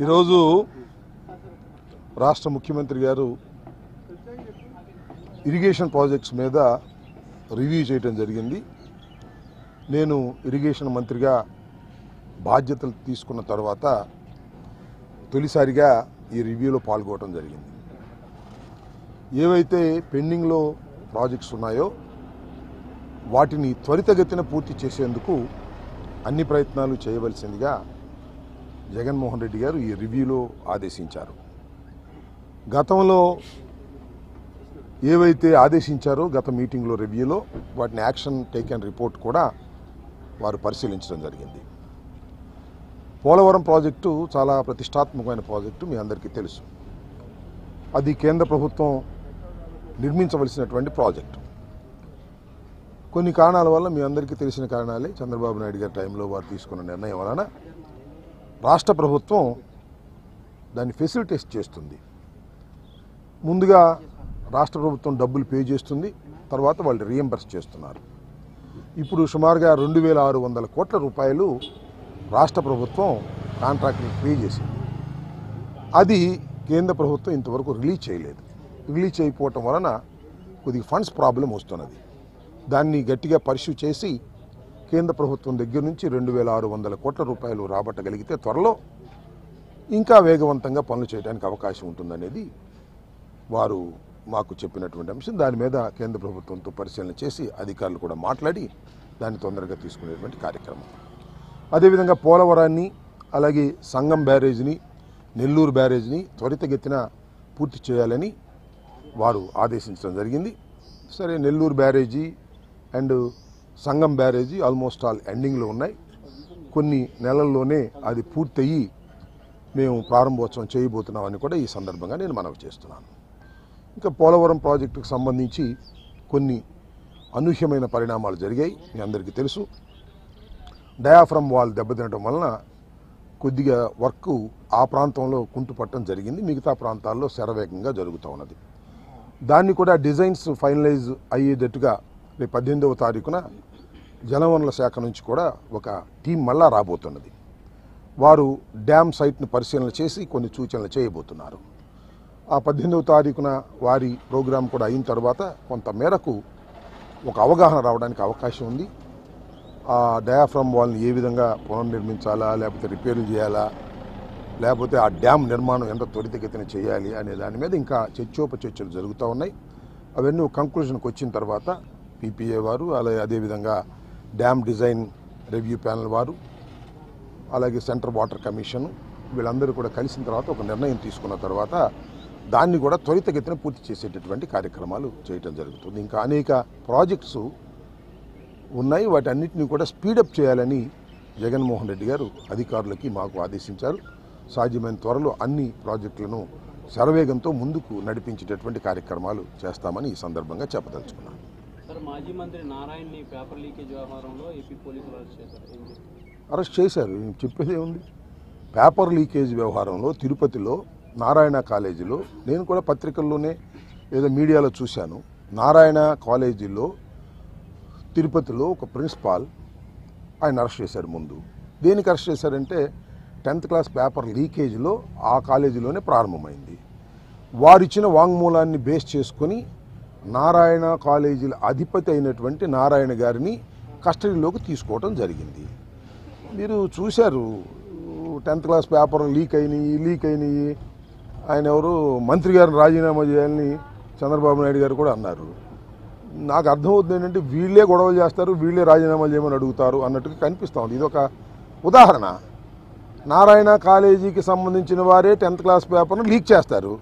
ఈరోజు రాష్ట్ర ముఖ్యమంత్రి గారు ఇరిగేషన్ ప్రాజెక్ట్స్ మీద రివ్యూ చేయడం జరిగింది నేను ఇరిగేషన్ మంత్రిగా బాధ్యతలు తీసుకున్న తర్వాత తొలిసారిగా ఈ రివ్యూలో పాల్గొనడం జరిగింది ఏవైతే పెండింగ్లో ప్రాజెక్ట్స్ ఉన్నాయో వాటిని త్వరితగతిన పూర్తి చేసేందుకు అన్ని ప్రయత్నాలు చేయవలసిందిగా జగన్మోహన్ రెడ్డి గారు ఈ రివ్యూలో ఆదేశించారు గతంలో ఏవైతే ఆదేశించారో గత మీటింగ్లో రివ్యూలో వాటిని యాక్షన్ టేకెన్ రిపోర్ట్ కూడా వారు పరిశీలించడం జరిగింది పోలవరం ప్రాజెక్టు చాలా ప్రతిష్టాత్మకమైన ప్రాజెక్టు మీ అందరికీ తెలుసు అది కేంద్ర ప్రభుత్వం నిర్మించవలసినటువంటి ప్రాజెక్టు కొన్ని కారణాల వల్ల మీ అందరికీ తెలిసిన కారణాలే చంద్రబాబు నాయుడు గారి టైంలో వారు తీసుకున్న నిర్ణయం వలన రాష్ట్ర ప్రభుత్వం దాన్ని ఫెసిలిటేట్ చేస్తుంది ముందుగా రాష్ట్ర ప్రభుత్వం డబ్బులు పే చేస్తుంది తర్వాత వాళ్ళు రియంబర్స్ చేస్తున్నారు ఇప్పుడు సుమారుగా రెండు వేల ఆరు వందల కోట్ల రూపాయలు రాష్ట్ర ప్రభుత్వం కాంట్రాక్ట్ని పే చేసింది అది కేంద్ర ప్రభుత్వం ఇంతవరకు రిలీజ్ చేయలేదు రిలీజ్ చేయకపోవటం వలన కొద్దిగా ఫండ్స్ ప్రాబ్లం వస్తున్నది దాన్ని గట్టిగా పరిశు చేసి కేంద్ర ప్రభుత్వం దగ్గర నుంచి రెండు వేల ఆరు వందల కోట్ల రూపాయలు రాబట్టగలిగితే త్వరలో ఇంకా వేగవంతంగా పనులు చేయడానికి అవకాశం ఉంటుందనేది వారు మాకు చెప్పినటువంటి అంశం దాని మీద కేంద్ర ప్రభుత్వంతో పరిశీలన చేసి అధికారులు కూడా మాట్లాడి దాన్ని తొందరగా తీసుకునేటువంటి కార్యక్రమం అదేవిధంగా పోలవరాన్ని అలాగే సంగం బ్యారేజ్ని నెల్లూరు బ్యారేజ్ని త్వరితగతిన పూర్తి చేయాలని వారు ఆదేశించడం జరిగింది సరే Nellore barrage and Sangam barrage almost all ఎండింగ్లో ఉన్నాయి కొన్ని నెలల్లోనే అది పూర్తయి మేము ప్రారంభోత్సవం చేయబోతున్నామని కూడా ఈ సందర్భంగా నేను మనవి చేస్తున్నాను ఇంకా పోలవరం ప్రాజెక్టుకు సంబంధించి కొన్ని అనూహ్యమైన పరిణామాలు జరిగాయి మీ అందరికీ తెలుసు డయాఫ్రమ్ వాల్ దెబ్బతినడం వలన కొద్దిగా వర్క్ ఆ ప్రాంతంలో కుంటుపట్టడం జరిగింది మిగతా ప్రాంతాల్లో శరవేగంగా జరుగుతూ ఉన్నది దాన్ని కూడా డిజైన్స్ ఫైనలైజ్ అయ్యేటట్టుగా రేపు పద్దెనిమిదవ తారీఖున జలవనరుల శాఖ నుంచి కూడా ఒక టీం మళ్ళా రాబోతున్నది వారు డ్యామ్ సైట్ను పరిశీలన చేసి కొన్ని సూచనలు చేయబోతున్నారు ఆ పద్దెనిమిదవ తారీఖున వారి ప్రోగ్రాం కూడా అయిన తర్వాత కొంత మేరకు ఒక అవగాహన రావడానికి అవకాశం ఉంది ఆ డయాఫ్రమ్ వాల్ని ఏ విధంగా పునర్నిర్మించాలా లేకపోతే రిపేర్లు చేయాలా లేకపోతే ఆ డ్యామ్ నిర్మాణం ఎంత త్వరితగతిన చేయాలి అనే దాని మీద ఇంకా చర్చోపచర్చలు జరుగుతూ ఉన్నాయి అవన్నీ ఒక కంక్లూజన్కి వచ్చిన తర్వాత పీపీఏ వారు అలాగే అదేవిధంగా డ్యామ్ డిజైన్ రివ్యూ ప్యానల్ వారు అలాగే సెంట్రల్ వాటర్ కమిషన్ వీళ్ళందరూ కూడా కలిసిన తర్వాత ఒక నిర్ణయం తీసుకున్న తర్వాత దాన్ని కూడా త్వరితగతిన పూర్తి చేసేటటువంటి కార్యక్రమాలు చేయటం జరుగుతుంది ఇంకా అనేక ప్రాజెక్ట్స్ ఉన్నాయి వాటన్నిటిని కూడా స్పీడప్ చేయాలని జగన్మోహన్ రెడ్డి గారు అధికారులకి మాకు ఆదేశించారు సాధ్యమైన త్వరలో అన్ని ప్రాజెక్టులను శరవేగంతో ముందుకు నడిపించేటటువంటి కార్యక్రమాలు చేస్తామని ఈ సందర్భంగా చెప్పదలుచుకున్నాను సార్ మాజీ మంత్రి నారాయణని పేపర్ లీకేజ్ వ్యవహారంలో ఏపీ పోలీసులు అరెస్ట్ చేశారు ఏం చెప్తారు? అరెస్ట్ చేశారు నేను చెప్పేది ఉంది పేపర్ లీకేజ్ వ్యవహారంలో తిరుపతిలో నారాయణ కాలేజీలో నేను కూడా పత్రికల్లోనే ఏదో మీడియాలో చూశాను నారాయణ కాలేజీలో తిరుపతిలో ఒక ప్రిన్సిపాల్ ఆయన అరెస్ట్ చేశారు ముందు దేనికి అరెస్ట్ చేశారంటే టెన్త్ క్లాస్ పేపర్ లీకేజ్లో ఆ కాలేజీలోనే ప్రారంభమైంది వారిచ్చిన వాంగ్మూలాన్ని బేస్ చేసుకొని నారాయణ కాలేజీల అధిపతి అయినటువంటి నారాయణ గారిని కస్టడీలోకి తీసుకోవడం జరిగింది మీరు చూశారు టెన్త్ క్లాస్ పేపర్ లీక్ అయినాయి లీక్ అయినాయి ఆయన ఎవరు మంత్రి గారిని రాజీనామా చేయాలని చంద్రబాబు నాయుడు గారు కూడా అన్నారు నాకు అర్థమవుతుంది ఏంటంటే వీళ్ళే గొడవలు చేస్తారు వీళ్ళే రాజీనామా చేయమని అడుగుతారు అన్నట్టుగా కనిపిస్తూ ఉంది ఇది ఒక ఉదాహరణ నారాయణ కాలేజీకి సంబంధించిన వారే టెన్త్ క్లాస్ పేపర్ను లీక్ చేస్తారు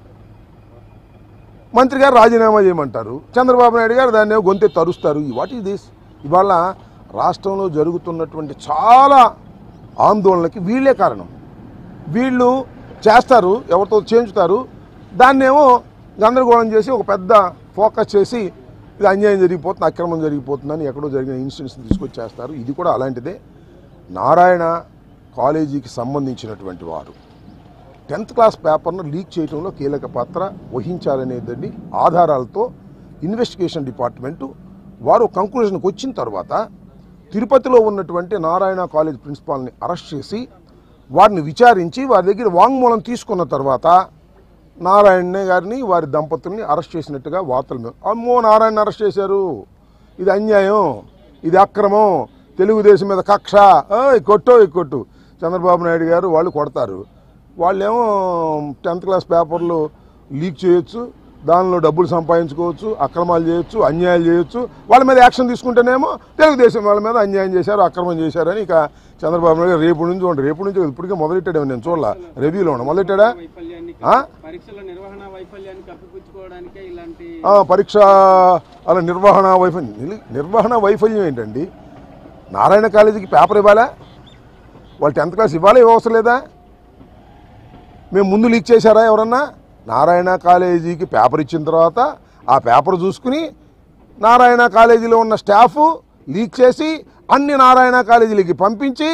మంత్రి గారు రాజీనామా చేయమంటారు చంద్రబాబు నాయుడు గారు దాన్ని ఏమో గొంతె తరుస్తారు వాట్ ఈస్ దిస్ ఇవాళ రాష్ట్రంలో జరుగుతున్నటువంటి చాలా ఆందోళనకి వీళ్ళే కారణం వీళ్ళు చేస్తారు ఎవరితో చేయించుతారు దాన్నేమో గందరగోళం చేసి ఒక పెద్ద ఫోకస్ చేసి ఇది అన్యాయం జరిగిపోతుంది అక్రమం జరిగిపోతుందని ఎక్కడో జరిగిన ఇన్సిడెంట్స్ని తీసుకొచ్చి చేస్తారు ఇది కూడా అలాంటిదే నారాయణ కాలేజీకి సంబంధించినటువంటి వారు టెన్త్ క్లాస్ పేపర్ను లీక్ చేయడంలో కీలక పాత్ర వహించాలనేది ఆధారాలతో ఇన్వెస్టిగేషన్ డిపార్ట్మెంటు వారు కంక్లూజన్కి వచ్చిన తర్వాత తిరుపతిలో ఉన్నటువంటి నారాయణ కాలేజ్ ప్రిన్సిపాల్ని అరెస్ట్ చేసి వారిని విచారించి వారి దగ్గర వాంగ్మూలం తీసుకున్న తర్వాత నారాయణ గారిని వారి దంపతుల్ని అరెస్ట్ చేసినట్టుగా వార్తలు మేము అమ్మో నారాయణ అరెస్ట్ చేశారు ఇది అన్యాయం ఇది అక్రమం తెలుగుదేశం మీద కక్ష ఏయ్, కొట్టు ఈ కొట్టు చంద్రబాబు నాయుడు గారు వాళ్ళు కొడతారు వాళ్ళేమో టెన్త్ క్లాస్ పేపర్లు లీక్ చేయొచ్చు దానిలో డబ్బులు సంపాదించుకోవచ్చు అక్రమాలు చేయొచ్చు అన్యాయాలు చేయొచ్చు వాళ్ళ మీద యాక్షన్ తీసుకుంటేనేమో తెలుగుదేశం వాళ్ళ మీద అన్యాయం చేశారు అక్రమం చేశారని ఇక చంద్రబాబు నాయుడు గారు రేపు నుంచి చూడండి రేపు నుంచి ఇప్పటికే మొదలెట్టాడు నేను చూడాల రివ్యూలో ఉన్నా మొదలెట్టాడా వైఫల్యాన్ని ఆ? పరీక్షల నిర్వహణ వైఫల్యాన్ని కప్పిపుచ్చుకోవడానికే ఇలాంటి ఆ, పరీక్ష అలా నిర్వహణ వైఫల్యం నిల్- నిర్వహణ వైఫల్యం ఏంటండి నారాయణ కాలేజీకి పేపర్ ఇవ్వాలా వాళ్ళు టెన్త్ క్లాస్ ఇవ్వాలా ఇవ్వవసరం లేదా మేము ముందు లీక్ చేశారా ఎవరన్నా నారాయణ కాలేజీకి పేపర్ ఇచ్చిన తర్వాత ఆ పేపర్ చూసుకుని నారాయణ కాలేజీలో ఉన్న స్టాఫ్ లీక్ చేసి అన్ని నారాయణ కాలేజీలకి పంపించి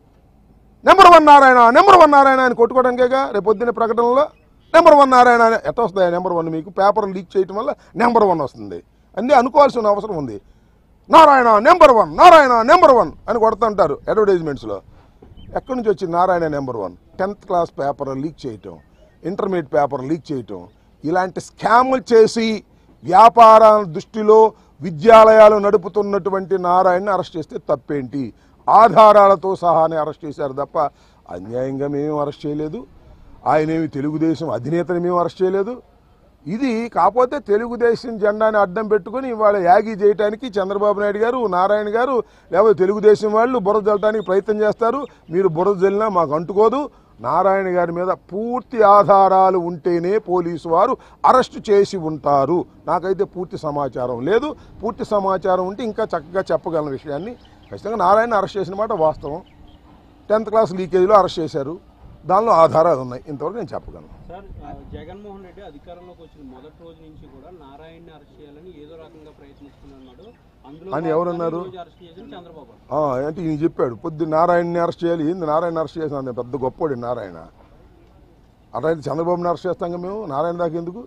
number one Narayana number one Narayana అని కొట్టుకోవడానికేగా రేపు పొద్దున్న ప్రకటనలో నెంబర్ వన్ నారాయణ అని ఎట్లా వస్తాయి నెంబర్ వన్ మీకు పేపర్ లీక్ చేయటం వల్ల నెంబర్ వన్ వస్తుంది అన్నీ అనుకోవాల్సిన అవసరం ఉంది Narayana number one Narayana number one అని కొడుతుంటారు అడ్వర్టైజ్మెంట్స్లో ఎక్కడి నుంచి వచ్చింది Narayana number one tenth class paper leak చేయటం ఇంటర్మీడియట్ పేపర్ లీక్ చేయటం ఇలాంటి స్కాములు చేసి వ్యాపార దృష్టిలో విద్యాలయాలు నడుపుతున్నటువంటి నారాయణని అరెస్ట్ చేస్తే తప్పేంటి ఆధారాలతో సహానే అరెస్ట్ చేశారు తప్ప అన్యాయంగా మేము అరెస్ట్ చేయలేదు ఆయనేమి తెలుగుదేశం అధినేతని మేము అరెస్ట్ చేయలేదు ఇది కాకపోతే తెలుగుదేశం జెండాని అడ్డం పెట్టుకొని ఇవాళ యాగి చేయడానికి చంద్రబాబు నాయుడు గారు నారాయణ గారు లేకపోతే తెలుగుదేశం వాళ్ళు బురద జల్లడానికి ప్రయత్నం చేస్తారు మీరు బురద జల్లినా మాకు అంటుకోదు నారాయణ గారి మీద పూర్తి ఆధారాలు ఉంటేనే పోలీసు వారు అరెస్ట్ చేసి ఉంటారు నాకైతే పూర్తి సమాచారం లేదు పూర్తి సమాచారం ఉంటే ఇంకా చక్కగా చెప్పగలను విషయాన్ని ఖచ్చితంగా నారాయణ అరెస్ట్ చేసిన మాట వాస్తవం టెన్త్ క్లాస్ లీకేజీలో అరెస్ట్ చేశారు దానిలో ఆధారాలు ఉన్నాయి ఇంతవరకు నేను చెప్పగలను సార్ ఆ, జగన్మోహన్ రెడ్డి అధికారంలోకి వచ్చిన మొదటి రోజు నుంచి కూడా నారాయణని అరెస్ట్ చేయాలని ఏదో రకంగా ప్రయత్నిస్తున్నాడు అందులో అని ఎవరన్నారు? ఈ రోజు అరెస్ట్ చేసింది చంద్రబాబు ఆ, అంటే ఈయన చెప్పాడు పొద్దు నారాయణని అరెస్ట్ చేయాలి ఏంది నారాయణ అరెస్ట్ చేసిన అంత పెద్ద గొప్పోడి నారాయణ అట్లా అయితే చంద్రబాబుని అరెస్ట్ చేస్తాం కదా మేము నారాయణ దాకా ఎందుకు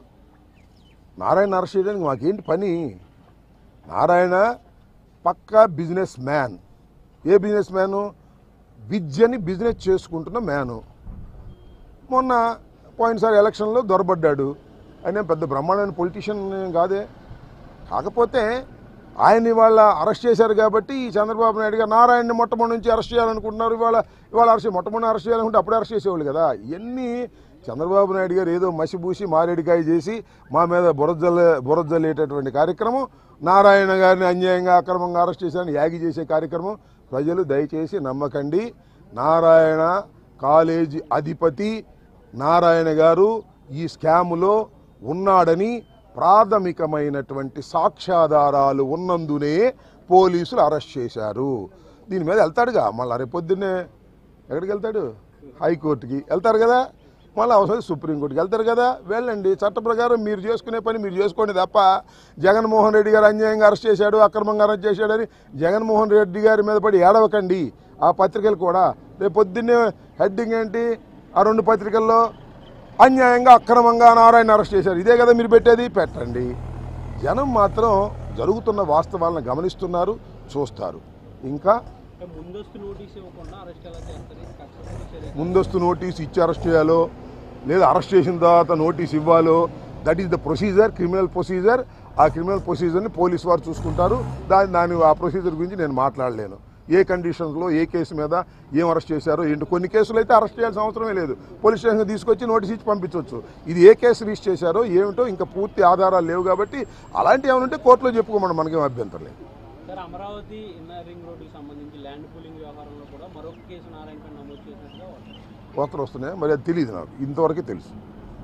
నారాయణ అరెస్ట్ చేయడానికి మాకేంటి పని నారాయణ పక్కా బిజినెస్ మ్యాన్ ఏ బిజినెస్ మ్యాను విద్యని బిజినెస్ చేసుకుంటున్న మ్యాను మొన్న పోయినసారి ఎలక్షన్లో దొరబడ్డాడు ఆయన ఏం పెద్ద బ్రహ్మాండమైన పొలిటీషియన్ కాదే కాకపోతే ఆయన ఇవాళ అరెస్ట్ చేశారు కాబట్టి ఈ చంద్రబాబు నాయుడు గారు నారాయణని మొట్టమొదటి నుంచి అరెస్ట్ చేయాలనుకుంటున్నారు ఇవాళ ఇవాళ అరెస్ట్ మొట్టమొదటి అరెస్ట్ చేయాలనుకుంటే అప్పుడే అరెస్ట్ చేసేవాళ్ళు కదా ఇవన్నీ చంద్రబాబు నాయుడు గారు ఏదో మసిబూసి మారేడికాయ చేసి మా మీద బురజల్లే బురజల్లేటటువంటి కార్యక్రమం నారాయణ గారిని అన్యాయంగా అక్రమంగా అరెస్ట్ చేశారని యాగి చేసే కార్యక్రమం ప్రజలు దయచేసి నమ్మకండి నారాయణ కాలేజీ అధిపతి నారాయణ గారు ఈ స్కాములో ఉన్నాడని ప్రాథమికమైనటువంటి సాక్ష్యాధారాలు ఉన్నందునే పోలీసులు అరెస్ట్ చేశారు దీని మీద వెళ్తాడుగా మళ్ళీ రేపొద్దున్నే ఎక్కడికి వెళ్తాడు హైకోర్టుకి వెళ్తారు కదా మళ్ళీ అవసరం సుప్రీంకోర్టుకి వెళ్తారు కదా వెళ్ళండి చట్ట ప్రకారం మీరు చేసుకునే పని మీరు చేసుకోండి తప్ప జగన్మోహన్ రెడ్డి గారు అన్యాయంగా అరెస్ట్ చేశాడు అక్రమంగా అరెస్ట్ చేశాడని జగన్మోహన్ రెడ్డి గారి మీద పడి ఏడవకండి ఆ పత్రికలు కూడా రేపు పొద్దున్నే హెడ్డింగ్ ఏంటి ఆ రెండు పత్రికల్లో అన్యాయంగా అక్రమంగా నారాయణ అరెస్ట్ చేశారు ఇదే కదా మీరు పెట్టేది పెట్టండి జనం మాత్రం జరుగుతున్న వాస్తవాలను గమనిస్తున్నారు చూస్తారు ఇంకా అంటే ముందస్తు నోటీస్ ఇవ్వకుండా అరెస్ట్ ఎలా చేస్తారు ఇది కక్షపూరిత చర్య ముందస్తు నోటీస్ ఇచ్చి అరెస్ట్ చేయాలో లేదా అరెస్ట్ చేసిన తర్వాత నోటీస్ ఇవ్వాలో that is the procedure criminal procedure ఆ క్రిమినల్ ప్రొసీజర్ని పోలీస్ వారు చూసుకుంటారు దాని దాని ఆ ప్రొసీజర్ గురించి నేను మాట్లాడలేను ఏ కండిషన్స్లో ఏ కేసు మీద ఏం అరెస్ట్ చేశారో ఏంటి కొన్ని కేసులు అయితే అరెస్ట్ చేయాల్సిన అవసరమే లేదు పోలీస్ స్టేషన్ తీసుకొచ్చి నోటీస్ ఇచ్చి పంపించవచ్చు ఇది ఏ కేసు రిజిస్టర్ చేశారో ఏమిటో ఇంకా పూర్తి ఆధారాలు లేవు కాబట్టి అలాంటివి ఏమైనా ఉంటే కోర్టులో చెప్పుకోమని మనకేం అభ్యంతరం లేదు సార్ అమరావతి ఇన్నర్ రింగ్ రోడ్డుకి సంబంధించి ల్యాండ్ పూలింగ్ వ్యవహారంలో కూడా మరొక కేసు నారాయణపై నమోదు చేసినట్టుగా వార్తలు. వార్తలు వస్తున్నాయి మరి అది తెలియదు నాకు ఇంతవరకే తెలుసు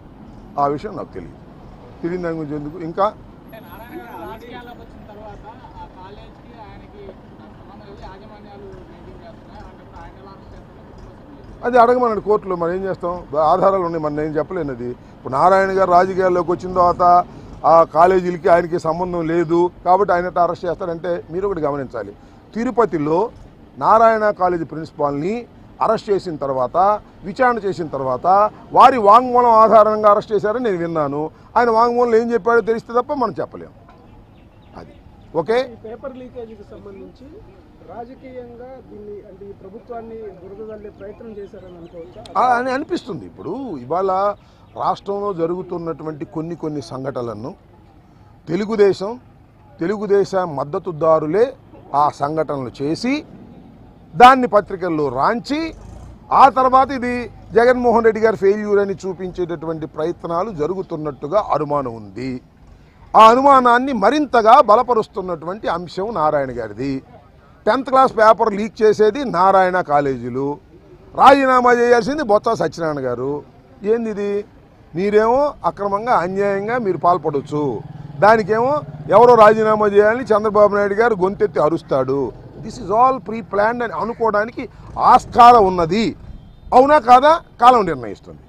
ఆ విషయం నాకు తెలియదు తెలియని దాని గురించి ఎందుకు ఇంకా అంటే నారాయణ రాజకీయాల్లోకి వచ్చిన తర్వాత ఆ కాలేజ్కి ఆయనకి సంబంధం లేదు యాజమాన్యాలు మెయింటైన్ చేస్తున్నాయి అలాంటప్పుడు ఆయన ఎలా అరెస్ట్ చేస్తారో గుర్తుకొస్తుంది అది అడగమనండి కోర్టులో మరి ఏం చేస్తాం ఆధారాలు ఉన్నాయి మరి నేను చెప్పలేను అది ఇప్పుడు నారాయణ గారు రాజకీయాల్లోకి వచ్చిన తర్వాత ఆ కాలేజీలకి ఆయనకి సంబంధం లేదు కాబట్టి ఆయన ఎట్లా అరెస్ట్ చేస్తారంటే మీరు ఒకటి గమనించాలి తిరుపతిలో నారాయణ కాలేజీ ప్రిన్సిపాల్ని అరెస్ట్ చేసిన తర్వాత విచారణ చేసిన తర్వాత వారి వాంగ్మూలం ఆధారంగా అరెస్ట్ చేశారని నేను విన్నాను ఆయన వాంగ్మూలంలో ఏం చెప్పాడో తెలిస్తే తప్ప మనం చెప్పలేము అది ఓకే ఈ పేపర్ లీకేజీకి సంబంధించి రాజకీయంగా దీన్ని అంటే ఈ ప్రభుత్వాన్ని బురద తల్లే ప్రయత్నం చేశారని అనుకోవచ్చా ఆ అని అనిపిస్తుంది ఇప్పుడు ఇవాళ రాష్ట్రంలో జరుగుతున్నటువంటి కొన్ని కొన్ని సంఘటనలను తెలుగుదేశం తెలుగుదేశం మద్దతుదారులే ఆ సంఘటనలు చేసి దాన్ని పత్రికల్లో రాంచి ఆ తర్వాత ఇది జగన్మోహన్ రెడ్డి గారి ఫెయిల్యూర్ అని చూపించేటటువంటి ప్రయత్నాలు జరుగుతున్నట్టుగా అనుమానం ఉంది ఆ అనుమానాన్ని మరింతగా బలపరుస్తున్నటువంటి అంశం నారాయణ గారిది టెన్త్ క్లాస్ పేపర్ లీక్ చేసేది నారాయణ కాలేజీలు రాజీనామా చేయాల్సింది బొత్స సత్యనారాయణ గారు ఏంది ఇది మీరేమో అక్రమంగా అన్యాయంగా మీరు పాల్పడవచ్చు దానికేమో ఎవరో రాజీనామా చేయాలని చంద్రబాబు నాయుడు గారు గొంతెత్తి అరుస్తాడు this is all preplanned అని అనుకోవడానికి ఆస్కారం ఉన్నది అవునా కాదా కాలం నిర్ణయిస్తుంది